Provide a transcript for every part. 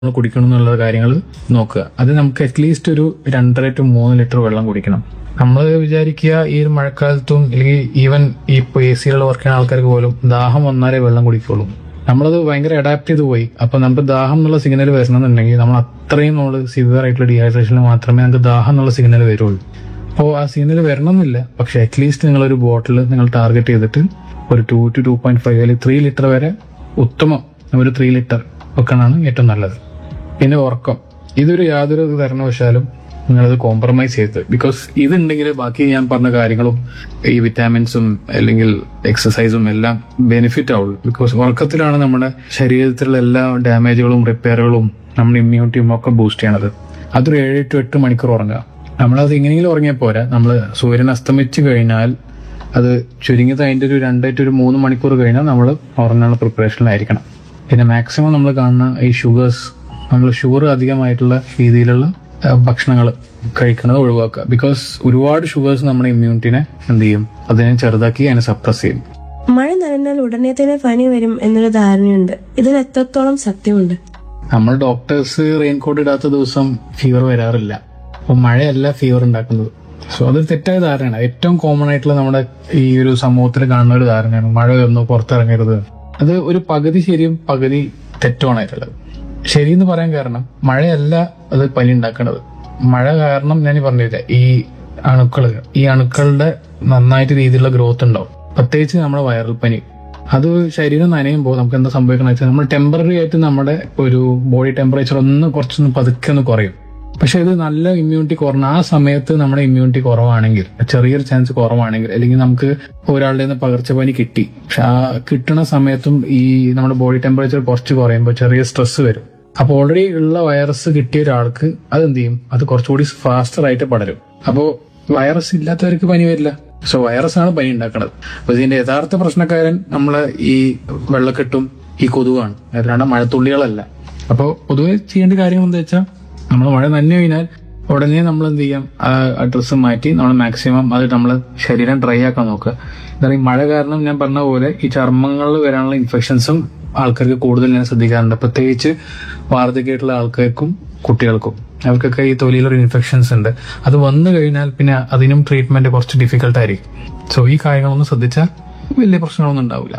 നമ്മൾ കുടിക്കണം എന്നുള്ള കാര്യങ്ങൾ നോക്കുക അത് നമുക്ക് അറ്റ്ലീസ്റ്റ് ഒരു രണ്ടര ടു മൂന്ന് ലിറ്റർ വെള്ളം കുടിക്കണം നമ്മൾ വിചാരിക്കുക ഈ ഒരു മഴക്കാലത്തും അല്ലെങ്കിൽ ഈവൻ ഈ ഇപ്പോൾ എ സിയിലുള്ള വർക്ക് ചെയ്യുന്ന ആൾക്കാർക്ക് പോലും ദാഹം വന്നാലേ വെള്ളം കുടിക്കുള്ളൂ നമ്മളത് ഭയങ്കര അഡാപ്റ്റ് ചെയ്ത് പോയി അപ്പൊ നമുക്ക് ദാഹം എന്നുള്ള സിഗ്നൽ വരണമെന്നുണ്ടെങ്കിൽ നമ്മൾ അത്രയും നമ്മൾ സിവിയർ ആയിട്ടുള്ള ഡീഹൈഡ്രേഷനിൽ മാത്രമേ നമുക്ക് ദാഹം എന്നുള്ള സിഗ്നൽ വരുള്ളൂ അപ്പോൾ ആ സിഗ്നൽ വരണമെന്നില്ല പക്ഷെ അറ്റ്ലീസ്റ്റ് നിങ്ങൾ ഒരു ബോട്ടിൽ നിങ്ങൾ ടാർഗറ്റ് ചെയ്തിട്ട് ഒരു two two two point five അല്ലെങ്കിൽ ത്രീ ലിറ്റർ വരെ ഉത്തമം ഒരു ത്രീ ലിറ്റർ വെക്കണതാണ് ഏറ്റവും നല്ലത് പിന്നെ ഉറക്കം ഇതൊരു യാതൊരു കാരണവശാലും നിങ്ങളത് കോംപ്രമൈസ് ചെയ്ത് ബിക്കോസ് ഇതുണ്ടെങ്കിൽ ബാക്കി ഞാൻ പറഞ്ഞ കാര്യങ്ങളും ഈ വിറ്റാമിൻസും അല്ലെങ്കിൽ എക്സസൈസും എല്ലാം ബെനിഫിറ്റ് ആവുള്ളൂ ബിക്കോസ് ഉറക്കത്തിലാണ് നമ്മുടെ ശരീരത്തിലുള്ള എല്ലാ ഡാമേജുകളും റിപ്പയറുകളും നമ്മുടെ ഇമ്മ്യൂണിറ്റിയും ഒക്കെ ബൂസ്റ്റ് ചെയ്യണത് അതൊരു ഏഴ് ടു എട്ട് മണിക്കൂർ ഉറങ്ങുക നമ്മളത് എങ്ങനെയെങ്കിലും ഉറങ്ങിയാൽ പോരാ നമ്മൾ സൂര്യൻ അസ്തമിച്ച് കഴിഞ്ഞാൽ അത് ചുരുങ്ങിയത് അതിന്റെ ഒരു രണ്ട് ടു ഒരു മൂന്ന് മണിക്കൂർ കഴിഞ്ഞാൽ നമ്മൾ ഉറങ്ങാനുള്ള പ്രിപ്പറേഷനിലായിരിക്കണം പിന്നെ മാക്സിമം നമ്മൾ കാണുന്ന ഈ ഷുഗേഴ്സ് നമ്മൾ ഷുഗർ അധികമായിട്ടുള്ള രീതിയിലുള്ള ഭക്ഷണങ്ങൾ കഴിക്കുന്നത് ഒഴിവാക്കുക ബിക്കോസ് ഒരുപാട് ഷുഗേഴ്സ് നമ്മുടെ ഇമ്മ്യൂണിറ്റിനെ എന്ത് ചെയ്യും അതിനെ ചെറുതാക്കി അതിനെ സപ്രസ് ചെയ്യും മഴ നനഞ്ഞാൽ ഉടനെ തന്നെ പനി വരും എന്നൊരു ധാരണയുണ്ട് ഇതിൽ എത്രത്തോളം സത്യമുണ്ട് നമ്മൾ ഡോക്ടേഴ്സ് റെയിൻകോട്ട് ഇടാത്ത ദിവസം ഫീവർ വരാറില്ല അപ്പൊ മഴയല്ല ഫീവർ ഉണ്ടാക്കുന്നത് സോ അതൊരു തെറ്റായ ധാരണയാണ് ഏറ്റവും കോമൺ ആയിട്ടുള്ള നമ്മുടെ ഈ ഒരു സമൂഹത്തിൽ കാണുന്ന ഒരു ധാരണയാണ് മഴ വരുന്നു പുറത്തിറങ്ങരുത് അത് ഒരു പകുതി ശരിയും പകുതി തെറ്റുമാണായിട്ടുള്ളത് ശരിയെന്ന് പറയാൻ കാരണം മഴയല്ല അത് പനി ഉണ്ടാക്കുന്നത് മഴ കാരണം ഞാൻ പറഞ്ഞില്ല ഈ അണുക്കള് ഈ അണുക്കളുടെ നന്നായിട്ട് രീതിയിലുള്ള ഗ്രോത്ത് ഉണ്ടാവും പ്രത്യേകിച്ച് നമ്മുടെ വൈറൽ പനി അത് ശരീരം നനയുമ്പോൾ നമുക്ക് എന്താ സംഭവിക്കുന്നത് വെച്ചാൽ നമ്മൾ ടെമ്പററി ആയിട്ട് നമ്മുടെ ഒരു ബോഡി ടെമ്പറേച്ചർ ഒന്ന് കുറച്ചൊന്ന് പതുക്കെ ഒന്ന് കുറയും പക്ഷെ ഇത് നല്ല ഇമ്മ്യൂണിറ്റി കുറഞ്ഞ ആ സമയത്ത് നമ്മുടെ ഇമ്മ്യൂണിറ്റി കുറവാണെങ്കിൽ ചെറിയൊരു ചാൻസ് കുറവാണെങ്കിൽ അല്ലെങ്കിൽ നമുക്ക് ഒരാളുടെ നിന്ന് പകർച്ചപ്പനി കിട്ടി പക്ഷെ ആ കിട്ടുന്ന സമയത്തും ഈ നമ്മുടെ ബോഡി ടെമ്പറേച്ചർ കുറച്ച് കുറയുമ്പോൾ ചെറിയ സ്ട്രെസ് വരും അപ്പോൾ ഓൾറെഡി ഉള്ള വൈറസ് കിട്ടിയ ഒരാൾക്ക് അതെന്ത് ചെയ്യും അത് കുറച്ചുകൂടി ഫാസ്റ്റർ ആയിട്ട് പടരും അപ്പോൾ വൈറസ് ഇല്ലാത്തവർക്ക് പനി വരില്ല സോ വൈറസ് ആണ് പനി ഉണ്ടാക്കുന്നത് അപ്പൊ ഇതിന്റെ യഥാർത്ഥ പ്രശ്നക്കാരൻ നമ്മളെ ഈ വെള്ളക്കെട്ടും ഈ കൊതുവാണ് അല്ലാണ്ട് മഴത്തുള്ളികളല്ല അപ്പോൾ പൊതുവെ ചെയ്യേണ്ട കാര്യം എന്താ വെച്ചാൽ നമ്മൾ മഴ നനഞ്ഞു കഴിഞ്ഞാൽ ഉടനെ നമ്മൾ എന്ത് ചെയ്യാം ആ ഡ്രസ്സ് മാറ്റി നമ്മൾ മാക്സിമം അത് നമ്മൾ ശരീരം ഡ്രൈ ആക്കാൻ നോക്കുക എന്താണ് ഈ മഴ കാരണം ഞാൻ പറഞ്ഞ പോലെ ഈ ചർമ്മങ്ങളിൽ വരാനുള്ള ഇൻഫെക്ഷൻസും ആൾക്കാർക്ക് കൂടുതൽ ഞാൻ ശ്രദ്ധിക്കാറുണ്ട് പ്രത്യേകിച്ച് വാർദ്ധക്യമായിട്ടുള്ള ആൾക്കാർക്കും കുട്ടികൾക്കും അവർക്കൊക്കെ ഈ തൊലിയിലൊരു ഇൻഫെക്ഷൻസ് ഉണ്ട് അത് വന്നു കഴിഞ്ഞാൽ പിന്നെ അതിനും ട്രീറ്റ്മെന്റ് കുറച്ച് ഡിഫിക്കൽട്ട് ആയിരിക്കും സോ ഈ കാര്യങ്ങളൊന്നും ശ്രദ്ധിച്ചാൽ വലിയ പ്രശ്നങ്ങളൊന്നും ഉണ്ടാവില്ല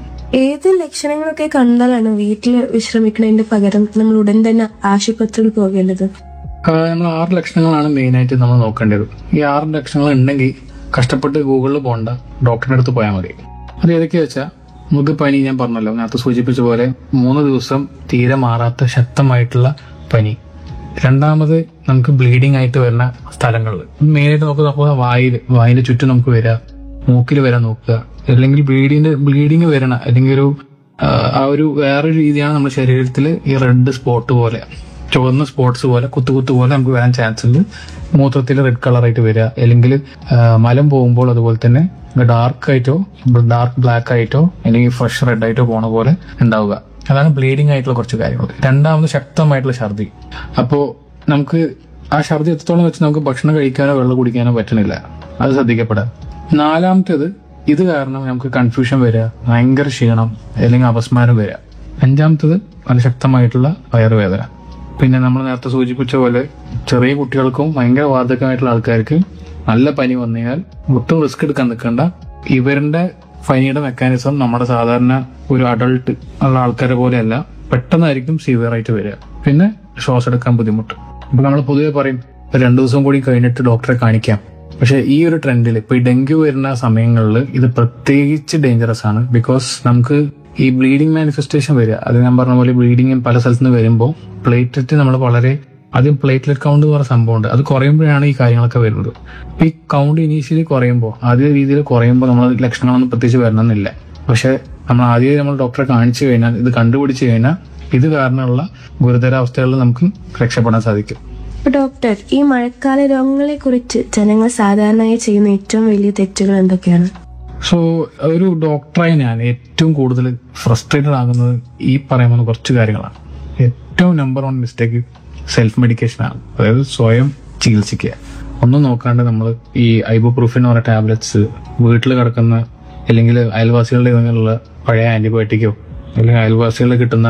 ഏത് ലക്ഷണങ്ങളൊക്കെ കണ്ടാലാണ് വീട്ടിൽ വിശ്രമിക്കുന്നതിന്റെ പകരം നമ്മൾ ഉടൻ തന്നെ ആശുപത്രിയിൽ പോകേണ്ടത് നമ്മൾ ആറ് ലക്ഷണങ്ങളാണ് മെയിൻ ആയിട്ട് നമ്മൾ നോക്കേണ്ടത് ഈ ആറ് ലക്ഷണങ്ങൾ ഉണ്ടെങ്കിൽ കഷ്ടപ്പെട്ട് ഗൂഗിളിൽ പോകണ്ട ഡോക്ടറിന്റെ അടുത്ത് പോയാൽ മതി അത് ഏതൊക്കെയാ വെച്ചാൽ നമുക്ക് പനി ഞാൻ പറഞ്ഞല്ലോ നേരത്തെ സൂചിപ്പിച്ച പോലെ മൂന്ന് ദിവസം തീരെ മാറാത്ത ശക്തമായിട്ടുള്ള പനി രണ്ടാമത് നമുക്ക് ബ്ലീഡിംഗ് ആയിട്ട് വരുന്ന സ്ഥലങ്ങളിൽ മെയിനായിട്ട് നമുക്ക് നോക്കുക വായിൽ വായിന്റെ ചുറ്റും നമുക്ക് വരിക മൂക്കിൽ വരാൻ നോക്കുക അല്ലെങ്കിൽ ബ്ലീഡിന്റെ ബ്ലീഡിങ് വരണ അല്ലെങ്കിൽ ഒരു ആ, ആ ഒരു വേറൊരു രീതിയാണ് നമ്മുടെ ശരീരത്തിൽ ഈ റെഡ് സ്പോട്ട് പോലെ ചുവന്ന സ്പോട്സ് പോലെ കുത്തു കുത്തു പോലെ നമുക്ക് വരാൻ ചാൻസ് ഉണ്ട് മൂത്രത്തിൽ റെഡ് കളറായിട്ട് വരിക അല്ലെങ്കിൽ ആ, മലം പോകുമ്പോൾ അതുപോലെ തന്നെ ഡാർക്ക് ആയിട്ടോ ഡാർക്ക് ബ്ലാക്ക് ആയിട്ടോ അല്ലെങ്കിൽ ഫ്രഷ് റെഡ് ആയിട്ടോ പോണ പോലെ ഉണ്ടാവുക അതാണ് ബ്ലീഡിംഗ് ആയിട്ടുള്ള കുറച്ച് കാര്യങ്ങൾ രണ്ടാമത് ശക്തമായിട്ടുള്ള ഛർദി അപ്പോ നമുക്ക് ആ ഛർദി എത്രത്തോളം വെച്ച് നമുക്ക് ഭക്ഷണം കഴിക്കാനോ വെള്ളം കുടിക്കാനോ പറ്റണില്ല അത് ശ്രദ്ധിക്കപ്പെടാം നാലാമത്തേത് ഇത് കാരണം നമുക്ക് കൺഫ്യൂഷൻ വരിക ഭയങ്കര ക്ഷീണം അല്ലെങ്കിൽ അപസ്മാരം വരിക അഞ്ചാമത്തത് വളരെ ശക്തമായിട്ടുള്ള വയറുവേദന പിന്നെ നമ്മൾ നേരത്തെ സൂചിപ്പിച്ച പോലെ ചെറിയ കുട്ടികൾക്കും ഭയങ്കര വാർദ്ധക്യമായിട്ടുള്ള ആൾക്കാർക്ക് നല്ല പനി വന്നു കഴിഞ്ഞാൽ ഒട്ടും റിസ്ക് എടുക്കാൻ നിൽക്കേണ്ട ഇവരുടെ പനിയുടെ മെക്കാനിസം നമ്മുടെ സാധാരണ ഒരു അഡൾട്ട് ഉള്ള ആൾക്കാരെ പോലെയല്ല പെട്ടെന്നായിരിക്കും സിവിയർ ആയിട്ട് വരിക പിന്നെ ശ്വാസം എടുക്കാൻ ബുദ്ധിമുട്ട് അപ്പൊ നമ്മൾ പൊതുവെ പറയും "ഒരു രണ്ടു ദിവസം കൂടി കഴിഞ്ഞിട്ട് ഡോക്ടറെ കാണിക്കാം പക്ഷെ ഈ ഒരു ട്രെൻഡിൽ ഇപ്പൊ ഈ ഡെങ്കു വരുന്ന സമയങ്ങളിൽ ഇത് പ്രത്യേകിച്ച് ഡേഞ്ചറസ് ആണ് ബിക്കോസ് നമുക്ക് ഈ ബ്ലീഡിംഗ് മാനിഫെസ്റ്റേഷൻ വരിക അത് ഞാൻ പറഞ്ഞ പോലെ ബ്ലീഡിങ് പല സ്ഥലത്ത് നിന്ന് വരുമ്പോൾ പ്ലേറ്റ്ലെറ്റ് നമ്മൾ വളരെ ആദ്യം പ്ലേറ്റ്ലെറ്റ് കൗണ്ട് എന്ന് പറഞ്ഞ സംഭവമുണ്ട് അത് കുറയുമ്പോഴാണ് ഈ കാര്യങ്ങളൊക്കെ വരുന്നത് അപ്പൊ ഈ കൗണ്ട് ഇനീഷ്യലി കുറയുമ്പോൾ ആദ്യ രീതിയിൽ കുറയുമ്പോൾ നമ്മൾ ലക്ഷണങ്ങളൊന്നും പ്രത്യേകിച്ച് വരണമെന്നില്ല പക്ഷെ നമ്മൾ ആദ്യം നമ്മൾ ഡോക്ടറെ കാണിച്ചു കഴിഞ്ഞാൽ ഇത് കണ്ടുപിടിച്ചു കഴിഞ്ഞാൽ ഇത് കാരണമുള്ള ഗുരുതരാവസ്ഥകളിൽ നമുക്ക് രക്ഷപ്പെടാൻ സാധിക്കും അപ്പൊ ഡോക്ടർ ഈ മഴക്കാല രോഗങ്ങളെ കുറിച്ച് ജനങ്ങൾ സാധാരണയായി ചെയ്യുന്ന ഏറ്റവും വലിയ തെറ്റുകൾ എന്തൊക്കെയാണ് സോ ഒരു ഡോക്ടറായി ഞാൻ ഏറ്റവും കൂടുതൽ ഫ്രസ്ട്രേറ്റഡ് ആകുന്നത് ഈ പറയുന്ന കുറച്ച് കാര്യങ്ങളാണ് ഏറ്റവും number one mistake self medication ആണ് അതായത് സ്വയം ചികിത്സിക്കുക ഒന്നും നോക്കാണ്ട് നമ്മൾ ഈ ഐബോപ്രൂഫിൻ എന്ന് പറഞ്ഞ ടാബ്ലറ്റ്സ് വീട്ടിൽ കിടക്കുന്ന അല്ലെങ്കിൽ അയൽവാസികളുടെ ഇങ്ങനെയുള്ള പഴയ ആന്റിബയോട്ടിക്കോ അല്ലെങ്കിൽ അയൽവാസികളിൽ കിട്ടുന്ന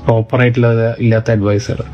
പ്രോപ്പർ ആയിട്ടുള്ള ഇല്ലാത്ത അഡ്വൈസുകൾ